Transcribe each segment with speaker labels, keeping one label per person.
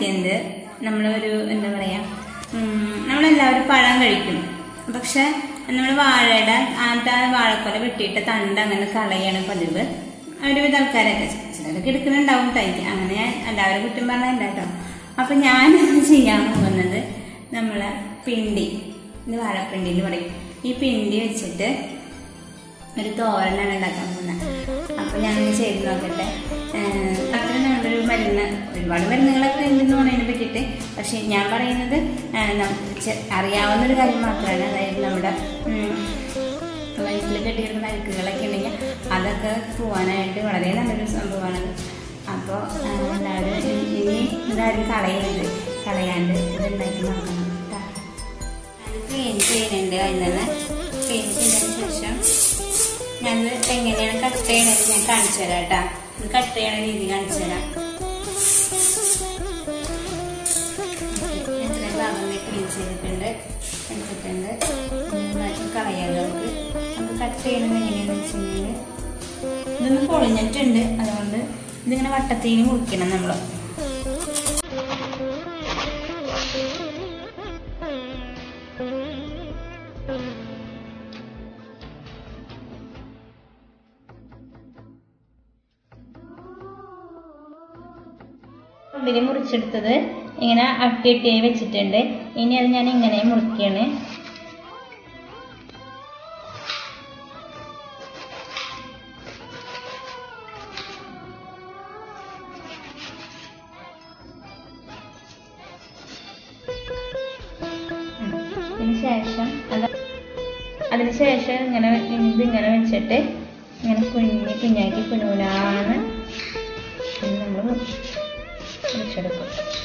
Speaker 1: ചെയ്യുന്നത് നമ്മളൊരു എന്താ പറയാ ഉം, നമ്മളെല്ലാവരും പഴം കഴിക്കും പക്ഷെ നമ്മൾ വാഴയുടെ ആദ്യത്തെ ആ വാഴക്കൊല വെട്ടിയിട്ട് തണ്ട് അങ്ങനെ കളയാണ് പതിവ് ഒരുവിധ ആൾക്കാരൊക്കെ ചിലരൊക്കെ എടുക്കുന്നുണ്ടാവും ടൈറ്റ് അങ്ങനെ ഞാൻ എല്ലാവരും കുറ്റം പറഞ്ഞല്ല കേട്ടോ അപ്പൊ ഞാൻ ചെയ്യാൻ പോകുന്നത് നമ്മളെ പിണ്ടി ഇത് വാഴപ്പിണ്ടി എന്ന് പറയും ഈ പിണ്ടി വെച്ചിട്ട് ഒരു തോരനാണ് ഉണ്ടാക്കാൻ പോകുന്നത് അപ്പൊ ഞാൻ ചെയ്ത് നോക്കട്ടെ ഏഹ് അത്ര നമ്മുടെ ഒരു മരുന്ന് ഒരുപാട് മരുന്നുകളൊക്കെ ഉണ്ടെന്ന് പറയുന്നതിനെ പറ്റിയിട്ട് പക്ഷെ ഞാൻ പറയുന്നത് ഏഹ് നം- ചെ- അറിയാവുന്ന ഒരു കാര്യം മാത്രമാണ് അതായത് നമ്മുടെ ഉം, വയറ്റിൽ കെട്ടിക്കിടക്കുന്ന അഴുക്കുകളൊക്കെ ഉണ്ടെങ്കിൽ അതൊക്കെ പോവാനായിട്ട് വളരെ നല്ലൊരു സംഭവമാണത് അപ്പോൾ എല്ലാവരും ഇ- ഇനി ഇതാരും കളയരുത് കളയാണ്ട് ഇത് ഉണ്ടാക്കി നോക്കണം കേട്ടോ അത് ക്ലീൻ ചെയ്യുന്നുണ്ട് അതിൽ നിന്ന് ക്ലീൻ ചെയ്തതിന് ശേഷം ഞാനത് എങ്ങനെയാണ് കട്ട് ചെയ്യണത് ഞാൻ കാണിച്ചു തരാം കേട്ടോ ഇത് കട്ട് ചെയ്യണ രീതി കാണിച്ചു തരാം ഇത്രയും ഭാഗം ക്ലീൻ ചെയ്തിട്ടുണ്ട് എടുത്തിട്ടുണ്ട് ഇനി കളയാം നമുക്ക് നമുക്ക് കട്ട് ചെയ്യണത് എങ്ങനെയാണെന്ന് വെച്ച് കഴിഞ്ഞാൽ ഇതൊന്ന് പൊളിഞ്ഞിട്ടുണ്ട് അതുകൊണ്ട് ഇതിങ്ങനെ വട്ടത്തിൽ മുറിക്കണം നമ്മൾ ഉള്ളിൽ മുറിച്ചെടുത്തത് ഇങ്ങനെ അട്ടി അട്ടിയായി വെച്ചിട്ടുണ്ട് ഇനി അത് ഞാൻ ഇങ്ങനെ മുറിക്കുകയാണ് ഉം. അതിന് ശേഷം അത് അതിന് ശേഷം ഇങ്ങനെ ഇത് ഇങ്ങനെ വെച്ചിട്ട് ഇങ്ങനെ കുഞ്ഞി കുഞ്ഞാക്കി കുഞ്ഞുനാന്ന് നമ്മൾ മുറിച്ചെടുക്കും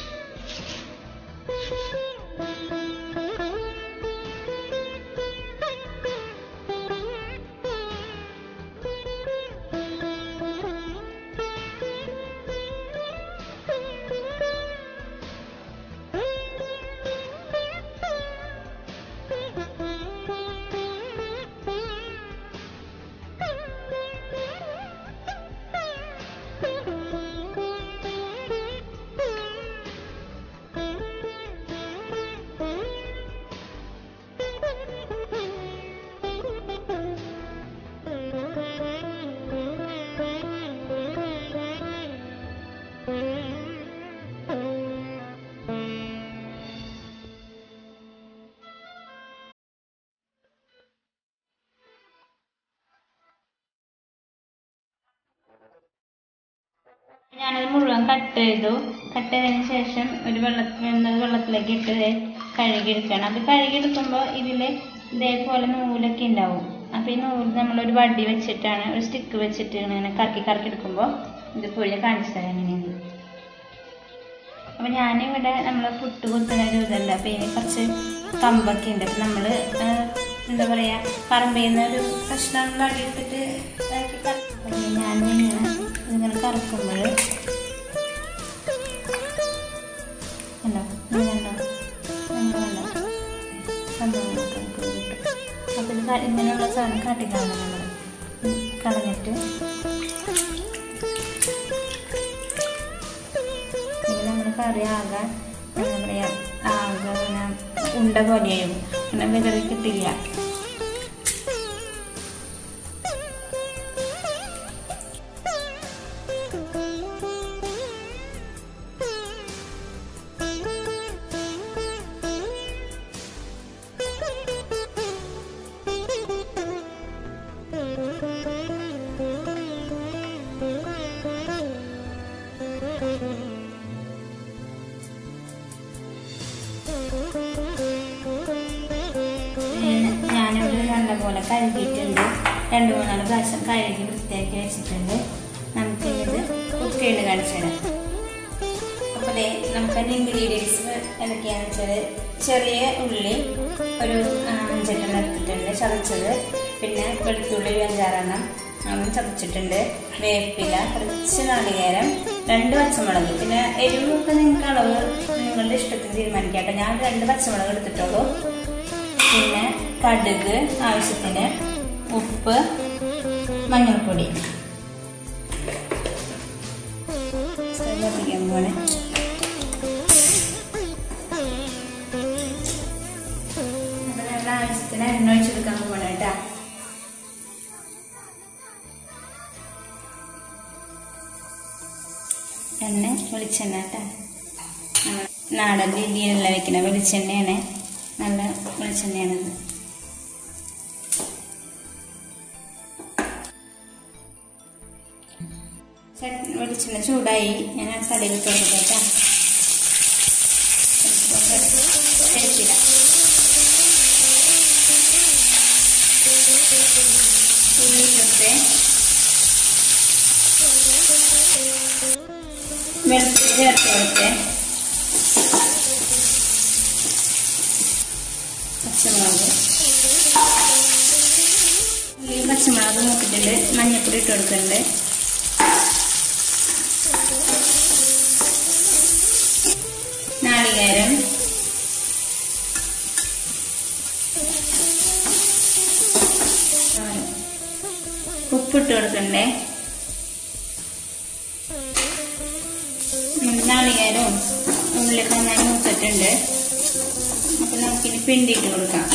Speaker 1: ഞാനത് മുഴുവൻ കട്ട് ചെയ്തു കട്ട് ചെയ്തതിന് ശേഷം ഒരു വെള്ളത്തിൽ വെന്തത് വെള്ളത്തിലേക്ക് ഇട്ട് ദേ കഴുകിയെടുക്കണം അത് കഴുകിയെടുക്കുമ്പോൾ ഇതിൽ ഇതേപോലെ നൂലൊക്കെ ഉണ്ടാവും അപ്പോൾ ഈ നൂല് നമ്മളൊരു വടി വെച്ചിട്ടാണ് ഒരു സ്റ്റിക്ക് വെച്ചിട്ട് ഇങ്ങനെ കറക്കി കറക്കി എടുക്കുമ്പോൾ ഇത് പൊഴിഞ്ഞ് കാണിച്ചു തരാം എങ്ങനെയാണ് അപ്പോൾ ഞാനിവിടെ നമ്മൾ പുട്ട് കുത്തുന്ന ഒരു ഇതുണ്ട് അപ്പോൾ ഇതിന് കുറച്ച് കമ്പൊക്കെ ഉണ്ട് അപ്പം നമ്മൾ എന്താ പറയുക പറമ്പിൽ ഒരു കഷ്ണം വടിയെടുത്തിട്ട് ഇതാക്കി കറക്കും ഞാനിങ്ങനെ ഇങ്ങനെ കറക്കുമ്പോൾ കണ്ടോ ഇങ്ങനെ കണ്ടോ കണ്ടോ കണ്ടോ സംഭവങ്ങളൊക്കെ നമുക്ക് കിട്ടും അപ്പോൾ ഇത് ക- ഇങ്ങനെയുള്ള സാധനം കാട്ടിക്കളയണം നമ്മൾ കളഞ്ഞിട്ട് ഇങ്ങനെ നമ്മൾ കറി ആകെ എന്താ പറയുക ആകെ ഇങ്ങനെ ഉണ്ട പോലെയായും ഇങ്ങനെ വിതറി കിട്ടില്ല ഞാനിവിടെ നല്ലപോലെ കഴുകിയിട്ടുണ്ട് രണ്ട് മൂന്നാല് പ്രാവശ്യം കഴുകി വൃത്തിയാക്കി വെച്ചിട്ടുണ്ട് നമുക്ക് ഇത് കുക്ക് ചെയ്ത് കാണിച്ചു തരാം അപ്പോൾ ദേ നമുക്ക് അതിൻ്റെ ഇൻഗ്രീഡിയൻസ് എന്തൊക്കെയാണെന്ന് വെച്ചാൽ ചെറിയ ഉള്ളി ഒരു ആ, അഞ്ചെണ്ണം എടുത്തിട്ടുണ്ട് ചതച്ചത് പിന്നെ വെളുത്തുള്ളി ഒരു അഞ്ചാറെണ്ണം അതും ചതച്ചിട്ടുണ്ട് വേപ്പില കുറച്ച് നാളികേരം രണ്ട് പച്ചമുളക് പിന്നെ എരിവൊക്കെ നിങ്ങൾക്ക് അളവ് നിങ്ങളുടെ ഇഷ്ടത്തിന് തീരുമാനിക്കാം കേട്ടോ ഞാൻ രണ്ട് പച്ചമുളക് എടുത്തിട്ടുള്ളൂ പിന്നെ കടുക് ആവശ്യത്തിന് ഉപ്പ് മഞ്ഞൾപ്പൊടി സ്റ്റവ് കത്തിക്കാൻ പോണേ എണ്ണ ഒഴിച്ചെടുക്കാൻ പോകണം കേട്ടാ എണ്ണ വെളിച്ചെണ്ണ കേട്ടാ നമ്മൾ നാടൻ രീതിയിലല്ല വെക്കുന്ന വെളിച്ചെണ്ണയാണ് നല്ല വെളിച്ചെണ്ണയാണിത് ചട്ട് വെളിച്ചെണ്ണ ചൂടായി ഞാൻ ആ കടയിൽ കൊടുക്കട്ടെ എടുത്തിടാം ഉള്ളിയിട്ടിട്ട് വെളുത്തുള്ളി ചേർത്ത് കൊടുത്ത് പച്ചമുളക് ഉള്ളി പച്ചമുളക് മൂത്തിട്ടുണ്ട് മഞ്ഞപ്പൊടി ഇട്ട് കൊടുക്കുന്നുണ്ട് നാളികേരം ഉപ്പിട്ട് കൊടുക്കണ്ടേ ഉം, നാളികേരവും ഉള്ളിലൊക്കെ നന്നായി മൂത്തിട്ടുണ്ട് അപ്പൊ നമുക്കിനി പിണ്ടിട്ട് കൊടുക്കാം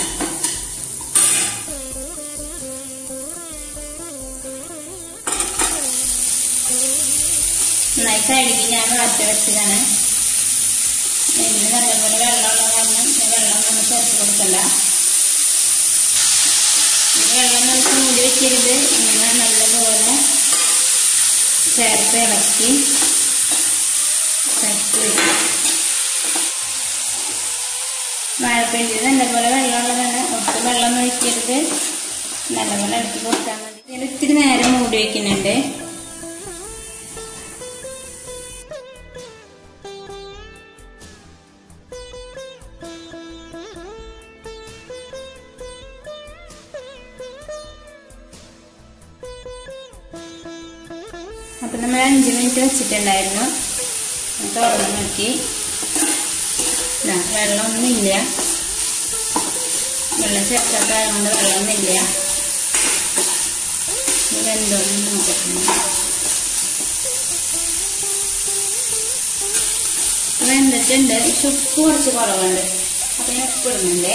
Speaker 1: നന്നായി കഴുകി ഞാൻ മാറ്റി വെച്ചതാണ് ഇതിന് നല്ലപോലെ വെള്ളമുള്ള കാരണം ഞാൻ വെള്ളം നമ്മൾ ചേർത്ത് കൊടുക്കണ്ട ഇത് വെള്ളം നമുക്ക് മൂടി വെക്കരുത് ഇങ്ങനെ നല്ലപോലെ ചേർത്ത് ഇളക്കി ചേർത്ത് വെക്കും വാഴപ്പിണ്ടി നല്ലപോലെ വെള്ളമുള്ളതാണ് ഒട്ടും വെള്ളം ഒഴിക്കരുത് നല്ലപോലെ ഇളക്കി കൊടുത്താൽ മതി ഇതിന് ഇത്തിരി നേരം മൂടി വെക്കുന്നുണ്ട് അപ്പൊ നമ്മൾ അഞ്ച് മിനിറ്റ് വെച്ചിട്ടുണ്ടായിരുന്നു തുറന്ന് നോക്കി ദാ, വെള്ളമൊന്നുമില്ല വെള്ളം ചേർക്കാത്ത കൊണ്ട് വെള്ളമൊന്നുമില്ല ഇതെന്തോന്നും നോക്കത്തില്ല വെന്തിട്ടുണ്ട് പക്ഷെ ഉപ്പ് കുറച്ച് കുറവുണ്ട് അപ്പൊ ഞാൻ ഉപ്പ് ഇടുന്നുണ്ടേ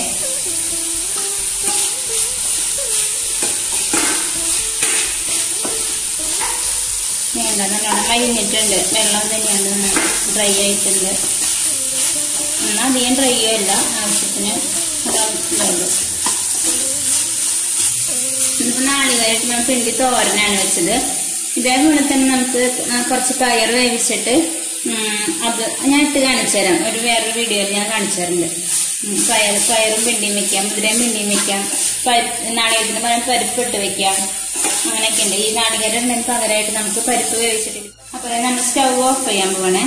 Speaker 1: വേണ്ട നല്ലോണം കഴിഞ്ഞിട്ടുണ്ട് വെള്ളം തന്നെയാണ് ഡ്രൈ ആയിട്ടുണ്ട് എന്നാൽ അധികം ഡ്രൈ അല്ല ആവശ്യത്തിന് ഇതുള്ളൂ ഇന്നിപ്പോ നാളികേരമായിട്ട് ഞാൻ പിണ്ടി തോരനാണ് വെച്ചത് ഇതേപോലെ തന്നെ നമുക്ക് കുറച്ച് പയർ വേവിച്ചിട്ട് ഉം, അത് ഞാൻ ഇട്ട് കാണിച്ചു തരാം ഒരു വേറൊരു വീഡിയോയിൽ ഞാൻ കാണിച്ചു തരുന്നുണ്ട് ഉം, പയർ പയറും പിണ്ടിയും വെക്കാം മുതിരയും പിണ്ടിയും വെക്കാം പരിപ്പ് നാളികേരത്തിന് പകരം പരിപ്പ് ഇട്ട് വെക്കാം അങ്ങനെയൊക്കെ ഉണ്ട് ഈ നാളികേരം ഉണ്ടെങ്കിൽ പകരമായിട്ട് നമുക്ക് പരിപ്പ് വേവിച്ചിട്ട് അപ്പൊ നമ്മൾ സ്റ്റൗ ഓഫ് ചെയ്യാൻ പോകണേ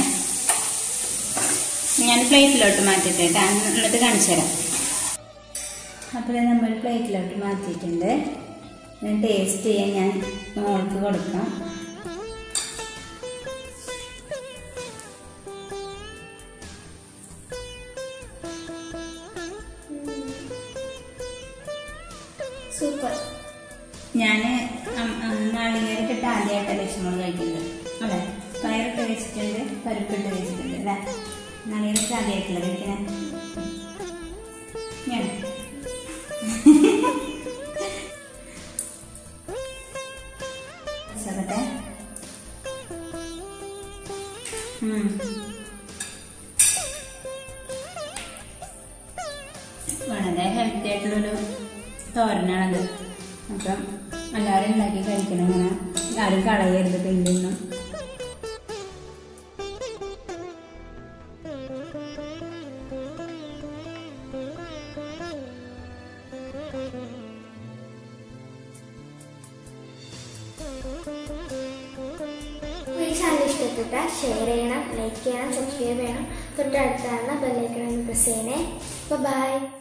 Speaker 1: ഞാൻ പ്ലേറ്റിലോട്ട് മാറ്റിട്ട് കേട്ടോ എന്നിട്ട് കാണിച്ചു തരാം അപ്പോൾ നമ്മൾ പ്ലേറ്റിലോട്ട് മാറ്റിയിട്ടുണ്ട് ടേസ്റ്റ് ചെയ്യാൻ ഞാൻ മോൾക്ക് കൊടുക്കാം
Speaker 2: സൂപ്പർ
Speaker 1: ഞാൻ നാളികേരൊക്കെ ഇട്ട് ആദ്യമായിട്ടാണ് ലക്ഷ്മണം കഴിക്കുന്നത് അല്ലേ പയറിട്ട് വെച്ചിട്ടുണ്ട് പരിപ്പിട്ട് വെച്ചിട്ടുണ്ട് അല്ലേ നാളികേരൊക്കെ ആദ്യമായിട്ടല്ല കഴിക്കുന്നത് ഞാൻ രസമാകട്ടെ. ഉം. വളരെ ഹെൽത്തി ആയിട്ടുള്ളൊരു തോരനാണത് അപ്പം എല്ലാവരും ഉണ്ടാക്കി കഴിക്കണം ഇങ്ങനെ ആരും കളയരുത് പിന്നൊന്നും
Speaker 2: ഈ ചാനൽ ഇഷ്ടപ്പെട്ടാൽ ഷെയർ ചെയ്യണം ലൈക്ക് ചെയ്യണം സബ്സ്ക്രൈബ് ചെയ്യണം തൊട്ടടുത്താണ് ബെല്ലൈക്കണം പ്രസ് ചെയ്യണേ ബൈ